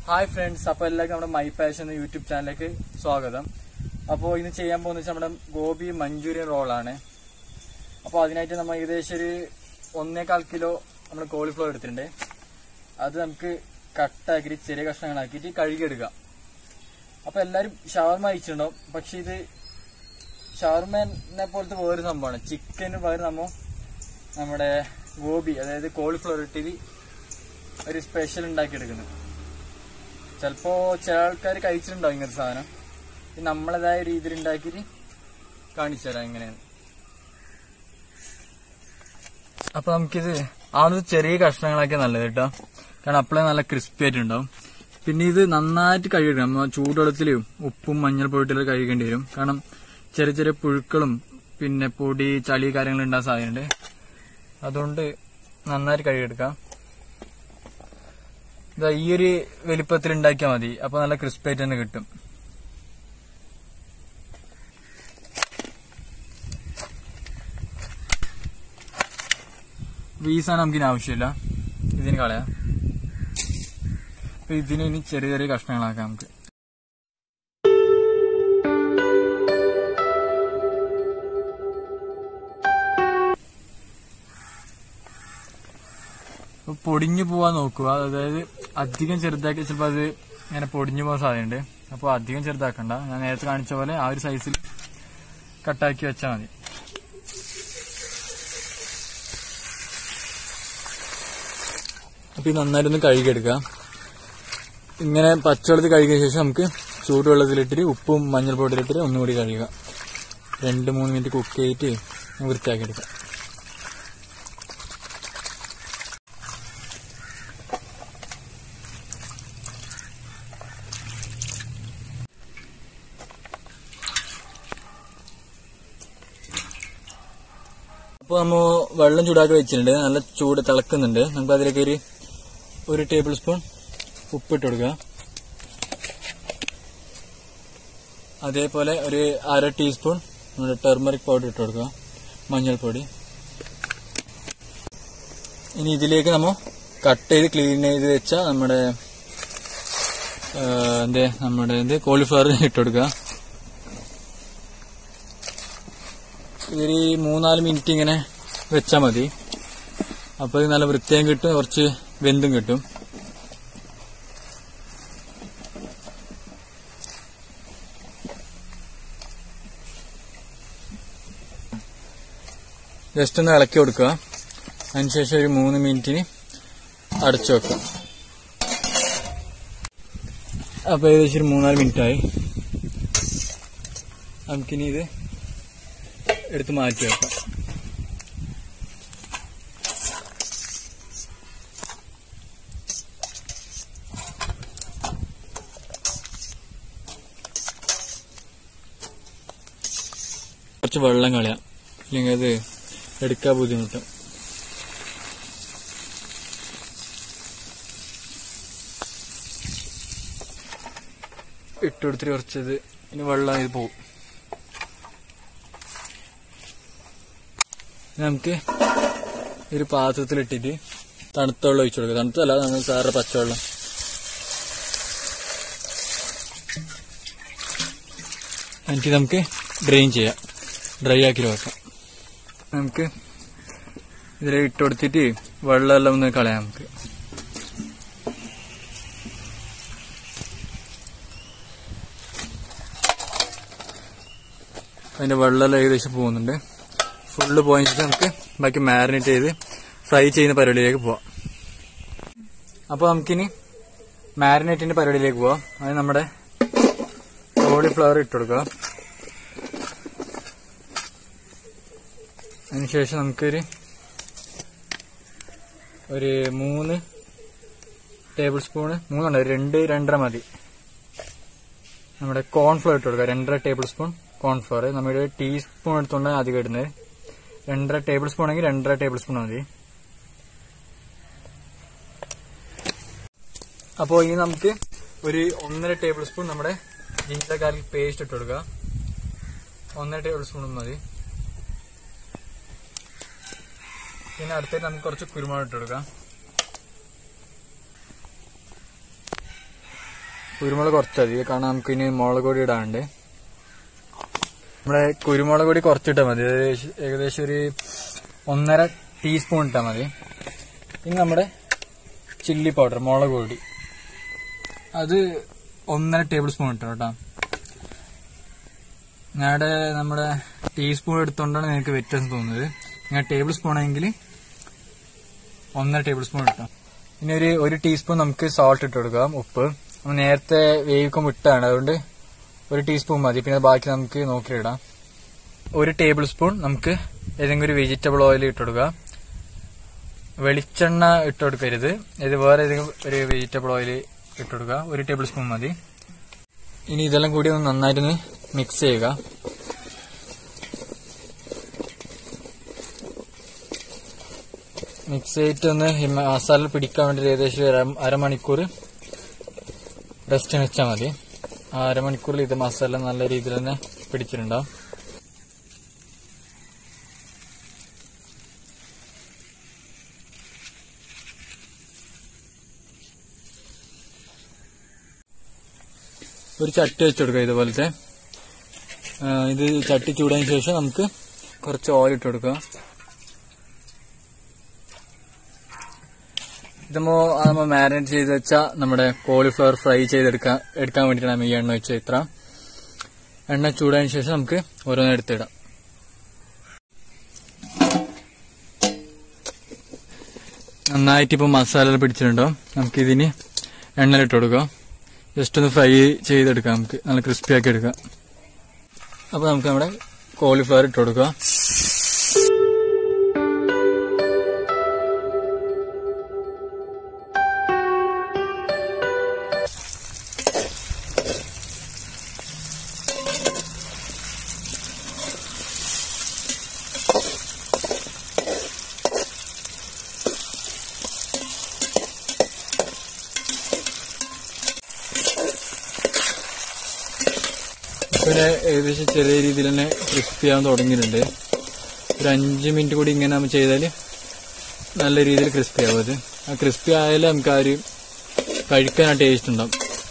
hi friends അപ്പോൾ എല്ലാവർക്കും നമ്മുടെ മൈ പാഷൻ എന്ന യൂട്യൂബ് ചാനലിലേക്ക് സ്വാഗതം അപ്പോൾ ഇന്ന് ചെയ്യാൻ പോകുന്നത് വെച്ചാൽ നമ്മുടെ ഗോബി മഞ്ചൂരിയൻ റോളാണ് അപ്പോൾ അതിനായിട്ട് നമ്മൾ ഏകദേശം ഒരു ഒന്നേകാൽ കിലോ നമ്മൾ കോളിഫ്ലവർ എടുത്തിട്ടുണ്ട് അത് നമുക്ക് കട്ടാക്കിയിട്ട് ചെറിയ കഷ്ണങ്ങളാക്കിയിട്ട് കഴുകിയെടുക്കാം അപ്പോൾ എല്ലാവരും ഷവർമ കഴിച്ചിട്ടുണ്ടാവും പക്ഷെ ഇത് ഷവർമനെ പോലത്തെ വേറൊരു സംഭവമാണ് ചിക്കന് പകരം നമ്മൾ നമ്മുടെ ഗോബി അതായത് കോളിഫ്ലവർ ഇട്ടിട്ട് ഒരു സ്പെഷ്യൽ ഉണ്ടാക്കിയെടുക്കുന്നത് ചിലപ്പോ ചില ആൾക്കാർ കഴിച്ചിട്ടുണ്ടാവും ഇങ്ങനത്തെ സാധനം ഇത് നമ്മളേതായ രീതിയിൽ ഉണ്ടാക്കിയിട്ട് കാണിച്ചു തരാം എങ്ങനെയാണ് അപ്പൊ നമുക്കിത് ആദ്യം ചെറിയ കഷ്ണങ്ങളാക്കിയ നല്ലത് കേട്ടോ കാരണം അപ്പോഴേ നല്ല ക്രിസ്പി ആയിട്ടുണ്ടാവും പിന്നെ ഇത് നന്നായിട്ട് കഴുകിക്കണം നമ്മൾ ചൂടുവെള്ളത്തിൽ ഉപ്പും മഞ്ഞൾപ്പൊടിയിലും കഴുകേണ്ടി വരും കാരണം ചെറിയ ചെറിയ പുഴുക്കളും പിന്നെ പൊടി ചളി കാര്യങ്ങൾ ഉണ്ടാകാൻ സാധ്യതയുണ്ട് അതുകൊണ്ട് നന്നായിട്ട് കഴുകിയെടുക്കാം ഇതാ ഈ ഒരു വലിപ്പത്തിൽ ഉണ്ടാക്കിയാൽ മതി അപ്പൊ നല്ല ക്രിസ്പി ആയിട്ട് തന്നെ കിട്ടും അപ്പൊ ഈ സാധനം നമുക്കിനി ആവശ്യമില്ല ഇതിന് കളയാം അപ്പൊ ഇതിന് ഇനി ചെറിയ ചെറിയ കഷ്ണങ്ങളാക്കാം നമുക്ക് അപ്പൊ പൊടിഞ്ഞു പോവാൻ നോക്കുക അതായത് അധികം ചെറുതാക്കി ചിലപ്പോൾ അത് ഇങ്ങനെ പൊടിഞ്ഞു പോകാൻ സാധ്യതയുണ്ട് അപ്പോൾ അധികം ചെറുതാക്കണ്ട ഞാൻ നേരത്തെ കാണിച്ച പോലെ ആ ഒരു സൈസിൽ കട്ടാക്കി വെച്ചാൽ മതി അപ്പൊ ഇത് നന്നായിട്ടൊന്ന് കഴുകിയെടുക്കാം ഇങ്ങനെ പച്ചവെള്ളത്തിൽ കഴുകിയ ശേഷം നമുക്ക് ചൂടുവെള്ളത്തിലിട്ടിട്ട് ഉപ്പും മഞ്ഞൾപ്പൊടിയിലിട്ടിട്ട് ഒന്നുകൂടി കഴുകുക രണ്ട് മൂന്ന് മിനിറ്റ് കുക്ക് ചെയ്തിട്ട് വൃത്തിയാക്കി എടുക്കാം അപ്പോൾ നമ്മൾ വെള്ളം ചൂടാക്കി വെച്ചിട്ടുണ്ട് നല്ല ചൂട് തിളക്കുന്നുണ്ട് നമുക്ക് അതിലേക്ക് ഒരു ഒരു ടേബിൾ സ്പൂൺ ഉപ്പിട്ട് കൊടുക്കുക അതേപോലെ ഒരു അര ടീസ്പൂൺ നമ്മുടെ ടെർമറിക് പൗഡർ ഇട്ട് കൊടുക്കുക മഞ്ഞൾപ്പൊടി ഇനി ഇതിലേക്ക് നമ്മൾ കട്ട് ചെയ്ത് ക്ലീൻ ചെയ്ത് വെച്ച നമ്മുടെ ആ, എന്തേ നമ്മുടെ എന്ത് കോളിഫ്ലവർ ഇട്ട് കൊടുക്കുക ഒരു മൂന്നാല് മിനിറ്റ് ഇങ്ങനെ വെച്ചാൽ മതി അപ്പോൾ ഇത് നല്ല വൃത്തിയും കിട്ടും കുറച്ച് വെന്തും കിട്ടും ജസ്റ്റ് ഒന്ന് ഇളക്കി കൊടുക്കുക അതിനുശേഷം ഒരു മൂന്ന് മിനിറ്റിന് അടച്ചു വെക്കുക അപ്പോൾ ഏകദേശം ഒരു മൂന്നാല് മിനിറ്റായി നമുക്കിനി ഇത് എടുത്ത് മാറ്റി വെക്കാം കുറച്ച് വെള്ളം കളയാം ഇല്ലെങ്കിൽ അത് എടുക്കാൻ ബുദ്ധിമുട്ടും ഇട്ടുകൊടുത്തിട്ട് കുറച്ചത് ഇനി വെള്ളം ഇത് പോകും നമുക്ക് ഒരു പാത്രത്തിലിട്ടിട്ട് തണുത്ത വെള്ളം ഒഴിച്ചു കൊടുക്കുക തണുത്തല്ല നമ്മൾ സാറിന്റെ പച്ചവെള്ളം എന്നിട്ട് നമുക്ക് ഡ്രെയിൻ ചെയ്യാം ഡ്രൈ ആക്കി വെക്കാം നമുക്ക് ഇതിലേക്ക് ഇട്ട് കൊടുത്തിട്ട് വെള്ളമെല്ലാം ഒന്ന് കളയാം നമുക്ക് അതിന്റെ വെള്ളമെല്ലാം ഏകദേശം പോകുന്നുണ്ട് ഫുള്ള് പോയതിനു ശേഷം നമുക്ക് ബാക്കി മാരിനേറ്റ് ചെയ്ത് ഫ്രൈ ചെയ്യുന്ന പരിപാടിയിലേക്ക് പോവാം അപ്പോൾ നമുക്കിനി മാരിനേറ്റിന്റെ പരിപാടിയിലേക്ക് പോവാം അത് നമ്മുടെ കോളിഫ്ലവർ ഇട്ട് കൊടുക്കുക അതിനുശേഷം നമുക്കൊരു ഒരു മൂന്ന് ടേബിൾ സ്പൂണ് മൂന്നുണ്ട് രണ്ട് രണ്ടര മതി നമ്മുടെ കോൺഫ്ലോർ ഇട്ട് കൊടുക്കുക രണ്ടര ടേബിൾ സ്പൂൺ കോൺഫ്ലോർ നമ്മുടെ ടീസ്പൂൺ എടുത്തുകൊണ്ടാണ് അധികം ഇടുന്നത് രണ്ടര ടേബിൾ സ്പൂൺ ആണെങ്കിൽ രണ്ടര ടേബിൾ സ്പൂൺ മതി അപ്പോൾ ഇനി നമുക്ക് ഒരു ഒന്നര ടേബിൾ സ്പൂൺ നമ്മുടെ ജിഞ്ചർ ഗാർലിക് പേസ്റ്റ് ഇട്ട് കൊടുക്കുക ഒന്നര ടേബിൾ സ്പൂൺ മതി പിന്നെ അടുത്തായിട്ട് നമുക്ക് കുറച്ച് കുരുമുളക് ഇട്ട് കൊടുക്കാം കുരുമുളക് കുറച്ചധികം കാരണം നമുക്ക് ഇനി മുളക് പൊടി ഇടാണ്ട് നമ്മുടെ കുരുമുളക് പൊടി കുറച്ചിട്ടാൽ മതി ഏകദേശം ഏകദേശം ഒരു ഒന്നര ടീസ്പൂൺ ഇട്ടാൽ മതി ഇനി നമ്മുടെ ചില്ലി പൗഡർ മുളക് പൊടി അത് ഒന്നര ടേബിൾ സ്പൂൺ ഇട്ടോ കേട്ടോ ഞങ്ങളുടെ നമ്മുടെ ടീസ്പൂൺ എടുത്തോണ്ടാണ് നിങ്ങൾക്ക് വ്യത്യാസം തോന്നുന്നത് ഞാൻ ടേബിൾ സ്പൂൺ ആണെങ്കിൽ ഒന്നര ടേബിൾ സ്പൂൺ ഇട്ടാം ഇനി ഒരു ഒരു ടീസ്പൂൺ നമുക്ക് സോൾട്ട് ഇട്ട് കൊടുക്കാം ഉപ്പ് നമ്മൾ നേരത്തെ വേവിക്കുമ്പോൾ ഇട്ടാണ് അതുകൊണ്ട് ഒരു ടീസ്പൂൺ മതി പിന്നെ ബാക്കി നമുക്ക് നോക്കിയിടാം ഒരു ടേബിൾ സ്പൂൺ നമുക്ക് ഏതെങ്കിലും ഒരു വെജിറ്റബിൾ ഓയിൽ ഇട്ട് കൊടുക്കാം വെളിച്ചെണ്ണ ഇട്ട് കൊടുക്കരുത് ഇത് വേറെ ഏതെങ്കിലും ഒരു വെജിറ്റബിൾ ഓയിൽ ഇട്ട് കൊടുക്കുക ഒരു ടേബിൾ സ്പൂൺ മതി ഇനി ഇതെല്ലാം കൂടി ഒന്ന് നന്നായിട്ടൊന്ന് മിക്സ് ചെയ്യുക മിക്സ് ചെയ്തിട്ട് ഒന്ന് ഈ മസാല പിടിക്കാൻ വേണ്ടി ഏകദേശം ഒരു അര- അരമണിക്കൂർ റെസ്റ്റ് വെച്ചാൽ മതി ആ അരമണിക്കൂറിൽ ഇത് മസാല നല്ല രീതിയിൽ തന്നെ പിടിച്ചിട്ടുണ്ടാവും ഒരു ചട്ടി വെച്ച് കൊടുക്കുക ഇതുപോലത്തെ ആ, ഇത് ചട്ടി ചൂടായതിനു ശേഷം നമുക്ക് കുറച്ച് ഓയിൽ ഇട്ട് കൊടുക്കുക ഇതമ്മോ നമ്മൾ മാരിനേറ്റ് ചെയ്ത് വെച്ച നമ്മുടെ കോളിഫ്ലവർ ഫ്രൈ ചെയ്തെടുക്കാൻ എടുക്കാൻ വേണ്ടിയിട്ടാണ് ഈ എണ്ണ വെച്ച ഇത്ര എണ്ണ ചൂടായതിനു ശേഷം നമുക്ക് ഓരോന്ന് എടുത്തിടാം നന്നായിട്ട് ഇപ്പൊ മസാല പിടിച്ചിട്ടുണ്ടോ നമുക്ക് ഇതിന് എണ്ണയിലിട്ട് കൊടുക്കാം ജസ്റ്റ് ഒന്ന് ഫ്രൈ ചെയ്തെടുക്കാം നമുക്ക് നല്ല ക്രിസ്പി ആക്കി എടുക്കാം അപ്പൊ നമുക്ക് നമ്മുടെ കോളിഫ്ലവർ ഇട്ട് കൊടുക്കാം പിന്നെ ഏകദേശം ചെറിയ രീതിയിൽ തന്നെ ക്രിസ്പി ആവാൻ തുടങ്ങിയിട്ടുണ്ട് ഒരു അഞ്ച് മിനിറ്റ് കൂടി ഇങ്ങനെ നമ്മൾ ചെയ്താൽ നല്ല രീതിയിൽ ക്രിസ്പി ആവും അത് ആ ക്രിസ്പി ആയാലും നമുക്ക് ആ ഒരു കഴിക്കാൻ ആ ടേസ്റ്റ് ഉണ്ടാവും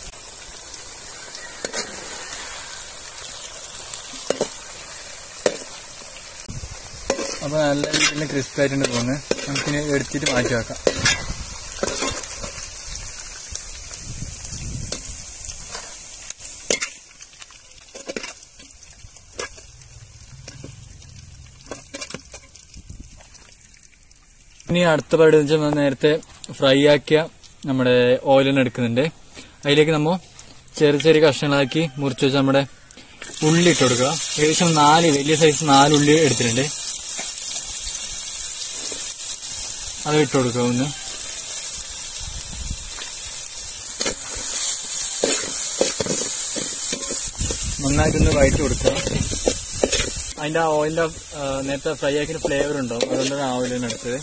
അപ്പൊ നല്ല രീതിയിൽ ക്രിസ്പി ആയിട്ടുണ്ട് തോന്നുന്നു നമുക്കിനി എടുത്തിട്ട് മാറ്റി വെക്കാം ഇനി അടുത്ത പരിപാടി എന്ന് വെച്ചാൽ നേരത്തെ ഫ്രൈ ആക്കിയ നമ്മുടെ ഓയിലിന് എടുക്കുന്നുണ്ട് അതിലേക്ക് നമ്മ ചെറിയ ചെറിയ കഷ്ണങ്ങളാക്കി മുറിച്ച് വെച്ച് നമ്മുടെ ഉള്ളി ഇട്ട് കൊടുക്കുക ഏകദേശം നാല് വലിയ സൈസ് നാല് ഉള്ളി എടുത്തിട്ടുണ്ട് അത് ഇട്ട് കൊടുക്കുക ഒന്ന് നന്നായിട്ടൊന്ന് വഴറ്റി കൊടുക്കുക അതിന്റെ ആ ഓയിലിന്റെ ആ, നേരത്തെ ഫ്രൈ ആക്കിയ ഫ്ലേവർ ഉണ്ടാവും അതുകൊണ്ടാണ് ആ ഓയിലിന് എടുത്തത്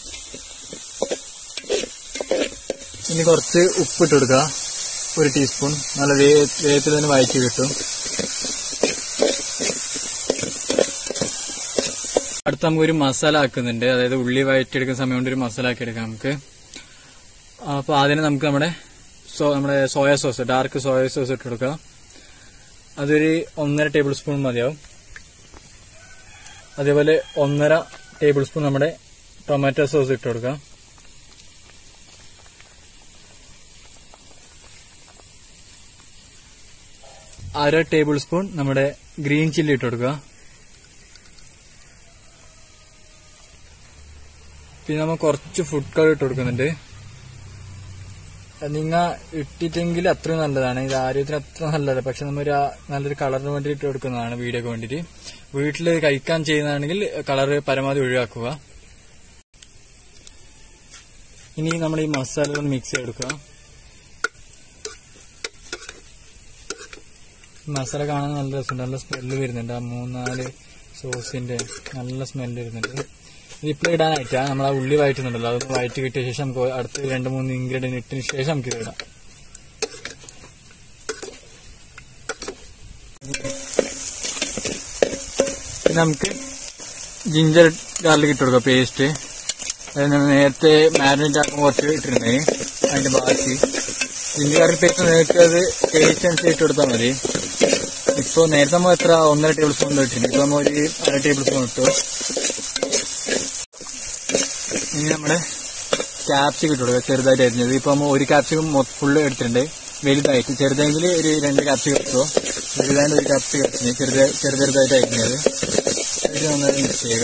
ഇനി കുറച്ച് ഉപ്പിട്ട് കൊടുക്കുക ഒരു ടീസ്പൂൺ നല്ല വേ വേഗത്തിൽ തന്നെ വഴറ്റി കിട്ടും അടുത്ത നമുക്ക് ഒരു മസാല ആക്കുന്നുണ്ട് അതായത് ഉള്ളി വഴറ്റിയെടുക്കുന്ന സമയം കൊണ്ട് ഒരു മസാല ആക്കി എടുക്കാം നമുക്ക് അപ്പൊ അതിന് നമുക്ക് നമ്മുടെ സോ നമ്മുടെ soya sauce dark soya sauce ഇട്ട് കൊടുക്കുക അതൊരു ഒന്നര ടേബിൾ സ്പൂൺ മതിയാവും അതേപോലെ ഒന്നര ടേബിൾ സ്പൂൺ നമ്മുടെ ടൊമാറ്റോ സോസ് ഇട്ട് കൊടുക്കാം അര ടേബിൾ സ്പൂൺ നമ്മുടെ ഗ്രീൻ ചില്ലി ഇട്ട് കൊടുക്കുക പിന്നെ നമ്മൾ കുറച്ച് ഫുഡ് കളർ ഇട്ട് കൊടുക്കുന്നുണ്ട് നിങ്ങ ഇട്ടിട്ടെങ്കിൽ അത്രയും നല്ലതാണ് ഇത് ആരോഗ്യത്തിന് അത്ര നല്ലതല്ല പക്ഷെ നമ്മൾ ഒരു ആ- നല്ലൊരു കളറിന് വേണ്ടി ഇട്ട് കൊടുക്കുന്നതാണ് വീഡിയോക്ക് വേണ്ടിയിട്ട് വീട്ടിൽ കഴിക്കാൻ ചെയ്യുന്നതാണെങ്കിൽ കളർ പരമാവധി ഒഴിവാക്കുക ഇനി നമ്മൾ ഈ മസാല ഒന്ന് മിക്സ് ചെയ്തെടുക്കുക മസാല കാണാൻ നല്ല രസമുണ്ട് നല്ല സ്മെല്ല് വരുന്നുണ്ട് ആ മൂന്നാല് സോസിന്റെ നല്ല സ്മെല്ല് വരുന്നുണ്ട് ഇതിപ്പോൾ ഇടാനായിട്ടാ നമ്മൾ ആ ഉള്ളി വഴറ്റുന്നുണ്ടല്ലോ അതൊന്ന് വഴറ്റി കിട്ടിയ ശേഷം നമുക്ക് അടുത്ത രണ്ട് മൂന്ന് ഇൻഗ്രീഡിയന്റ് ഇട്ടതിന് ശേഷം നമുക്ക് ഇത് ഇടാം പിന്നെ നമുക്ക് ജിഞ്ചർ ഗാർലിക് ഇട്ട് കൊടുക്കാം പേസ്റ്റ് അത് ഞാൻ നേരത്തെ മാരിനേറ്റ് ആക്കുമ്പോൾ കുറച്ച് ഇട്ടിരുന്നേ അതിന്റെ ബാക്കി ജിഞ്ചർ ഗാർലിക് പേസ്റ്റ് നിങ്ങൾക്ക് അത് ടേസ്റ്റ് അനുസരിച്ച് ഇട്ട് കൊടുത്താൽ മതി ഇപ്പൊ നേരത്തെ നമ്മൾ എത്ര ഒന്നര ടേബിൾ സ്പൂൺ ഇട്ടിട്ടുണ്ട് ഇപ്പൊ നമ്മൾ ഒരു അര ടേബിൾ സ്പൂൺ ഇട്ടു ഇനി നമ്മുടെ ക്യാപ്സിക്കം ഇട്ട് കൊടുക്കുക ചെറുതായിട്ട് അരിഞ്ഞത് ഇപ്പൊ നമ്മൾ ഒരു ക്യാപ്സിക്കം ഫുള്ള് എടുത്തിട്ടുണ്ട് വലുതായിട്ട് ചെറുതെങ്കിൽ ഒരു രണ്ട് ക്യാപ്സിക്കം ഇട്ടോ വലുതായിട്ട് ഒരു ക്യാപ്സിക്കം എടുത്തിട്ടുണ്ട് ചെറുതായി ചെറു ചെറുതായിട്ട് അരിഞ്ഞത് ഇത് നന്നായി മിക്സ് ചെയ്യുക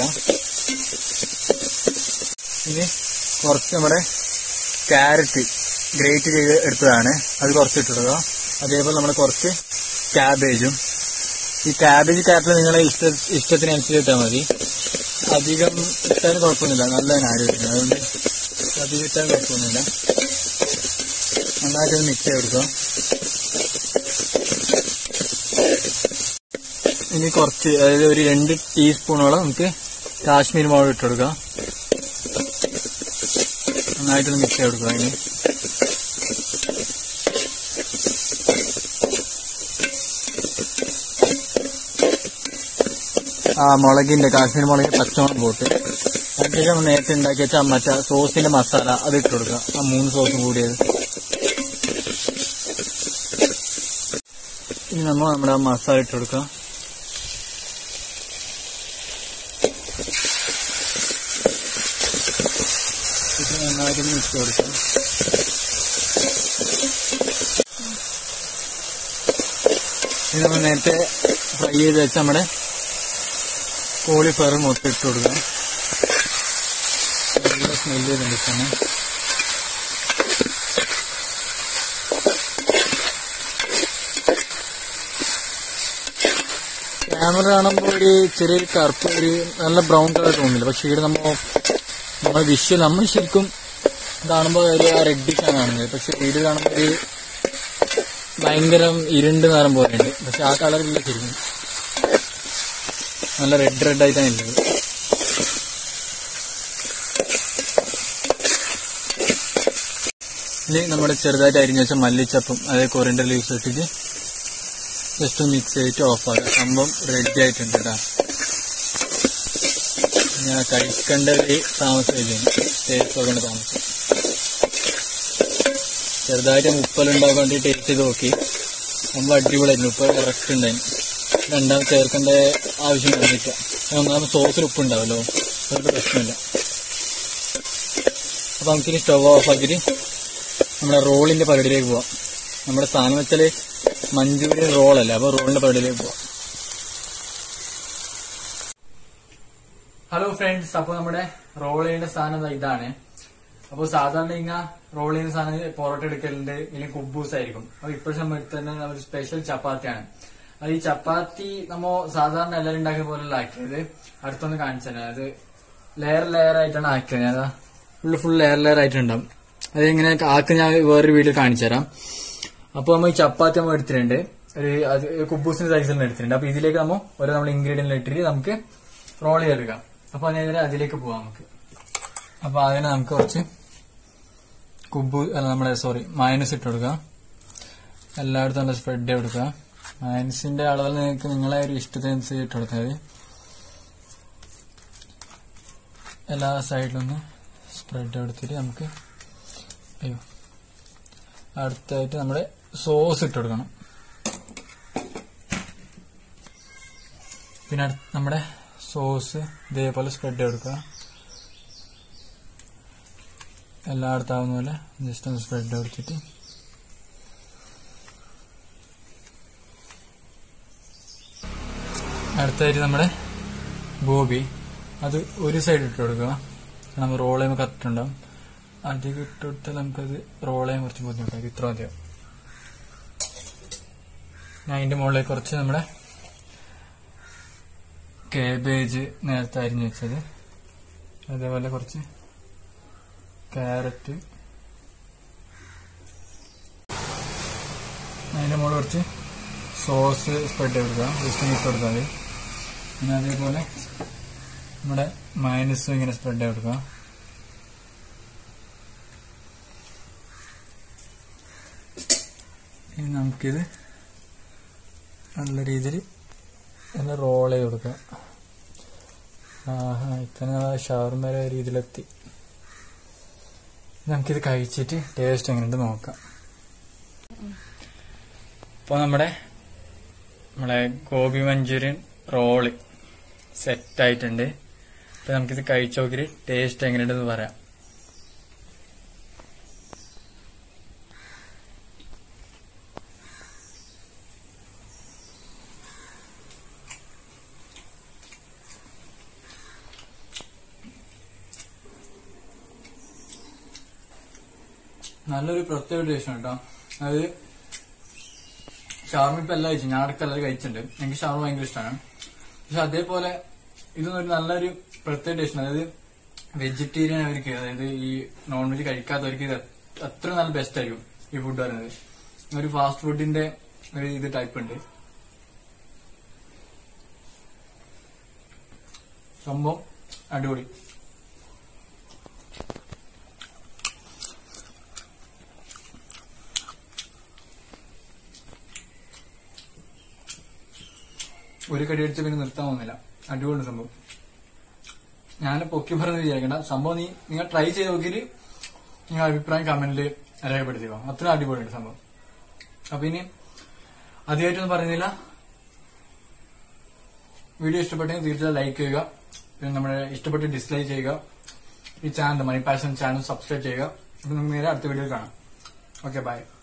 ഇനി കുറച്ച് നമ്മുടെ ക്യാരറ്റ് ഗ്രേറ്റ് ചെയ്ത് എടുത്തതാണ് അത് കുറച്ച് ഇട്ടിടുക അതേപോലെ നമ്മുടെ കുറച്ച് ക്യാബേജും ഈ ക്യാബേജ് ക്യാരറ്റ് നിങ്ങളെ ഇഷ്ട ഇഷ്ടത്തിനനുസരിച്ച് ഇട്ടാൽ മതി അധികം ഇട്ടാലും കുഴപ്പമൊന്നുമില്ല നല്ല ആര് വരുന്നത് അതുകൊണ്ട് അധികം ഇട്ടാലും കുഴപ്പമൊന്നുമില്ല നന്നായിട്ട് മിക്സ് ചെയ്ത് കൊടുക്കുക ഇനി കുറച്ച് അതായത് ഒരു രണ്ട് ടീസ്പൂണോളം നമുക്ക് കാശ്മീർ മുളക് ഇട്ട് കൊടുക്കാം നന്നായിട്ടൊന്ന് മിക്സ് ചെയ്ത് കൊടുക്കുക അതിന് ആ മുളകിന്റെ കാശ്മീർ മുളക് പച്ചമുളക് പോട്ട് അതിനുശേഷം നമ്മൾ നേരത്തെ ഉണ്ടാക്കി വെച്ച ആ മറ്റേ സോസിന്റെ മസാല അത് ഇട്ട് കൊടുക്കുക ആ മൂന്ന് സോസും കൂടിയത് ഇനി നമ്മൾ നമ്മുടെ ആ മസാല ഇട്ട് കൊടുക്കുക ഇത് നന്നായിട്ട് മിക്സ് കൊടുക്കുക ഇത് നമ്മൾ നേരത്തെ ഫ്രൈ ചെയ്ത് വെച്ച നമ്മുടെ കോളിഫ്ലവർ മൊത്തം ഇട്ട് കൊടുക്കുക നല്ല സ്മെല്ല് ചെയ്തിട്ടുണ്ട് തന്നെ ക്യാമറ കാണുമ്പോൾ ഒരു ചെറിയൊരു കറുപ്പ് ഒരു നല്ല ബ്രൗൺ കളർ തോന്നില്ല പക്ഷെ ഇവിടെ നമ്മൾ നമ്മൾ വിഷ്വൽ നമ്മൾ ശരിക്കും കാണുമ്പോൾ ഒരു റെഡിഷ് ആണ് കാണുന്നത് പക്ഷെ വീഡിയോ കാണുമ്പോൾ ഒരു ഭയങ്കരം ഇരുണ്ട് നിറം പോലെയുണ്ട് പക്ഷെ ആ കളറില്ല ശരിക്കും നല്ല റെഡ് റെഡ് ആയിട്ടാണ് ഉള്ളത് ഇനി നമ്മുടെ ചെറുതായിട്ട് അരിഞ്ഞു വെച്ച മല്ലിച്ചപ്പും അതായത് കൊറിയൻഡർ ലീവ്സ് ഇട്ടിട്ട് ജസ്റ്റ് മിക്സ് ചെയ്തിട്ട് ഓഫ് ആക്കുക സംഭവം റെഡി ആയിട്ടുണ്ട് കേട്ടോ ഞാൻ കഴിക്കേണ്ട ഒരു താമസമില്ല ടേസ്റ്റ് നോക്കേണ്ട താമസം ചെറുതായിട്ട് ഉപ്പലുണ്ടാകാൻ വേണ്ടി ടേസ്റ്റ് ചെയ്ത് നോക്കി നമ്മൾ അടിപൊളിയായിരുന്നു ഉപ്പ് കറക്റ്റ് ഉണ്ടായിരുന്നു രണ്ടാം ചേർക്കേണ്ട ആവശ്യം വന്നില്ല ഒന്നാമത് സോസിൽ ഉപ്പ് ഉണ്ടാവല്ലോ അതുകൊണ്ട് പ്രശ്നമില്ല അപ്പൊ നമുക്കിനി സ്റ്റവ് ഓഫ് ആക്കിയിട്ട് നമ്മുടെ റോളിന്റെ പരിപാടിയിലേക്ക് പോവാം നമ്മുടെ സാധനം വെച്ചാല് മഞ്ചൂരിയൻ റോളല്ല അപ്പൊ റോളിന്റെ പരിപാടിയിലേക്ക് പോവാം ഹലോ ഫ്രണ്ട്സ് അപ്പൊ നമ്മുടെ റോൾ ചെയ്യുന്ന സാധനം ദാ ഇതാണ് അപ്പൊ സാധാരണ ഇങ്ങനെ റോൾ ചെയ്യുന്ന സാധനം പൊറോട്ട എടുക്കലുണ്ട് ഇല്ലെങ്കിൽ കുബൂസ് ആയിരിക്കും അപ്പൊ ഇപ്പോഴും നമ്മൾ തന്നെ ഒരു സ്പെഷ്യൽ ചപ്പാത്തിയാണ് അത് ഈ ചപ്പാത്തി നമ്മ സാധാരണ എല്ലാവരും ഉണ്ടാക്കിയ പോലെ ആക്കിയത് അടുത്തൊന്ന് കാണിച്ചു തന്നെ അത് ലെയർ ലെയർ ആയിട്ടാണ് ആക്കിയത് അതാ ഫുള്ള് ഫുൾ ലെയർ ലെയർ ആയിട്ടുണ്ടാവും അത് ഇങ്ങനെ ആക്കി ഞാൻ വേറൊരു വീഡിയോ കാണിച്ചു തരാം അപ്പൊ നമ്മൾ ഈ ചപ്പാത്തി നമ്മൾ എടുത്തിട്ടുണ്ട് ഒരു അത് കുബൂസിന്റെ സൈസിൽ എടുത്തിട്ടുണ്ട് അപ്പൊ ഇതിലേക്ക് നമ്മൾ ഓരോ നമ്മൾ ഇൻഗ്രീഡിയന്റ് ഇട്ടിട്ട് നമുക്ക് റോൾ ചെയ്തെടുക്കാം അപ്പൊ അതിനെ അതിലേക്ക് പോവാം നമുക്ക് അപ്പൊ അതിന് നമുക്ക് കുറച്ച് കുബു അല്ല നമ്മുടെ സോറി മൈനസ് ഇട്ട് കൊടുക്കാം എല്ലായിടത്തും നല്ല സ്പ്രെഡ് ചെയ്ത് കൊടുക്കുക മൈനസിന്റെ അളവിൽ നിങ്ങൾക്ക് നിങ്ങളെ ഒരു ഇഷ്ടത്തിനനുസരിച്ച് ഇട്ട് കൊടുത്താൽ മതി എല്ലാ സൈഡിലൊന്ന് സ്പ്രെഡ് എടുത്തിട്ട് നമുക്ക് അയ്യോ അടുത്തായിട്ട് നമ്മുടെ സോസ് ഇട്ട് കൊടുക്കണം പിന്നെ അടുത്ത് നമ്മുടെ സോസ് ഇതേപോലെ സ്പ്രെഡ് ചെയ്ത് കൊടുക്കുക എല്ലായിടത്തും ആവുന്ന പോലെ ജസ്റ്റ് ഒന്ന് സ്പ്രെഡ് കൊടുത്തിട്ട് അടുത്തായിട്ട് നമ്മുടെ ഗോബി അത് ഒരു സൈഡ് ഇട്ട് കൊടുക്കുക നമ്മൾ റോൾ ചെയ്യുമ്പോൾ കറക്റ്റ് ഉണ്ടാവും അധികം ഇട്ട് കൊടുത്താൽ നമുക്കത് റോൾ ചെയ്യാൻ കുറച്ച് ബുദ്ധിമുട്ടായിരിക്കും ഇത്ര മതിയോ ഞാൻ അതിന്റെ മുകളിലേക്ക് കുറച്ച് നമ്മുടെ കേബേജ് നേരത്തെ അരിഞ്ഞു വെച്ചത് അതേപോലെ കുറച്ച് ക്യാരറ്റ് അതിന്റെ മുകളിൽ കുറച്ച് സോസ് സ്പ്രെഡ് ചെയ്ത് കൊടുക്കുക ജസ്റ്റ് ഇട്ട് കൊടുത്താൽ മതി പിന്നെ അതേപോലെ നമ്മുടെ മൈനസും ഇങ്ങനെ സ്പ്രെഡ് ചെയ്ത് കൊടുക്കുക ഇനി നമുക്കിത് നല്ല രീതിയിൽ ഒന്ന് റോൾ ചെയ്ത് കൊടുക്കുക ആഹാ ഇത്തന്നെ ഷവർമര രീതിയിലെത്തി നമുക്കിത് കഴിച്ചിട്ട് ടേസ്റ്റ് എങ്ങനെയുണ്ട് നോക്കാം അപ്പോൾ നമ്മുടെ നമ്മളെ ഗോബി മഞ്ചൂരിയൻ റോള് സെറ്റ് ആയിട്ടുണ്ട് അപ്പൊ നമുക്കിത് കഴിച്ചു നോക്കിയിട്ട് ടേസ്റ്റ് എങ്ങനെയുണ്ടെന്ന് പറയാം നല്ലൊരു പ്രത്യേക ടേസ്റ്റ് ആണ് കേട്ടോ അതായത് ഷവർമ ഇപ്പൊ എല്ലാം കഴിച്ചു ഞാൻ അടക്കം എല്ലാം കഴിച്ചിട്ടുണ്ട് എനിക്ക് ഷവർമ ഭയങ്കര ഇഷ്ടമാണ് പക്ഷെ അതേപോലെ ഇതൊന്നും ഒരു നല്ലൊരു പ്രത്യേക ടേസ്റ്റ് അതായത് വെജിറ്റേറിയൻ അവർക്ക് അതായത് ഈ നോൺ വെജ് കഴിക്കാത്തവർക്ക് ഇത് അത്ര നല്ല ബെസ്റ്റ് ആയിരിക്കും ഈ ഫുഡ് പറയുന്നത് ഒരു ഫാസ്റ്റ് ഫുഡിന്റെ ഒരു ഇത് ടൈപ്പ് ഉണ്ട് സംഭവം അടിപൊളി ഒരു കടി അടിച്ച് പിന്നെ നിർത്താൻ പോകുന്നില്ല അടിപൊളി സംഭവം ഞാൻ പൊക്കി പറഞ്ഞ് വിചാരിക്കണ്ട സംഭവം നീ നിങ്ങൾ ട്രൈ ചെയ്ത് നോക്കിയിട്ട് നിങ്ങൾ അഭിപ്രായം കമന്റിൽ രേഖപ്പെടുത്തിക്കോ അത്ര അടിപൊളിയുണ്ട് സംഭവം അപ്പൊ ഇനി അധികമായിട്ടൊന്നും പറയുന്നില്ല വീഡിയോ ഇഷ്ടപ്പെട്ടെങ്കിൽ തീർച്ചയായും ലൈക്ക് ചെയ്യുക പിന്നെ നമ്മുടെ ഇഷ്ടപ്പെട്ട് ഡിസ്ലൈക്ക് ചെയ്യുക ഈ ചാനൽ മണി പാഷൻ ചാനൽ സബ്സ്ക്രൈബ് ചെയ്യുക അപ്പൊ നമുക്ക് നേരെ അടുത്ത വീഡിയോയിൽ കാണാം ഓക്കെ ബൈ